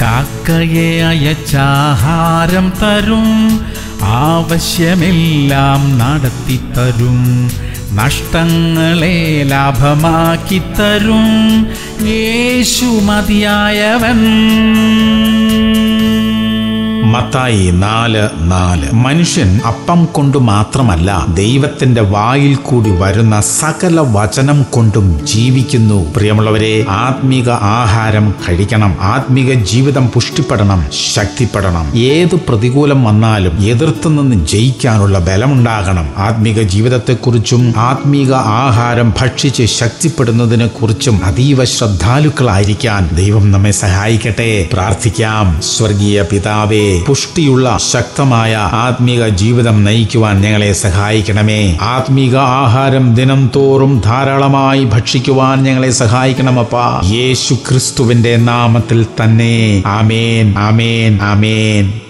കാക്കയെ അയച്ചാഹാരം തരും ആവശ്യമെല്ലാം നടത്തിത്തരും നഷ്ടങ്ങളെ ലാഭമാക്കി തരും യേശു മതിയായവൻ മത്തായി നാല് നാല് മനുഷ്യൻ അപ്പം കൊണ്ട് മാത്രമല്ല ദൈവത്തിന്റെ വായിൽ കൂടി വരുന്ന സകല വചനം കൊണ്ടും ജീവിക്കുന്നു പ്രിയമുള്ളവരെ ആത്മീക ആഹാരം കഴിക്കണം ആത്മീക ജീവിതം പുഷ്ടിപ്പെടണം ശക്തിപ്പെടണം ഏത് പ്രതികൂലം വന്നാലും എതിർത്ത് നിന്ന് ജയിക്കാനുള്ള ബലമുണ്ടാകണം ആത്മീക ജീവിതത്തെക്കുറിച്ചും ആത്മീക ആഹാരം ഭക്ഷിച്ച് ശക്തിപ്പെടുന്നതിനെ കുറിച്ചും അതീവ ശ്രദ്ധാലുക്കളായിരിക്കാൻ ദൈവം നമ്മെ സഹായിക്കട്ടെ പ്രാർത്ഥിക്കാം സ്വർഗീയ പിതാവേ പുഷ്ടിയുള്ള ശക്തമായ ആത്മീക ജീവിതം നയിക്കുവാൻ ഞങ്ങളെ സഹായിക്കണമേ ആത്മീക ആഹാരം ദിനം തോറും ധാരാളമായി ഭക്ഷിക്കുവാൻ ഞങ്ങളെ സഹായിക്കണമപ്പ യേശു ക്രിസ്തുവിന്റെ നാമത്തിൽ തന്നെ ആമേൻ ആമേൻ ആമേൻ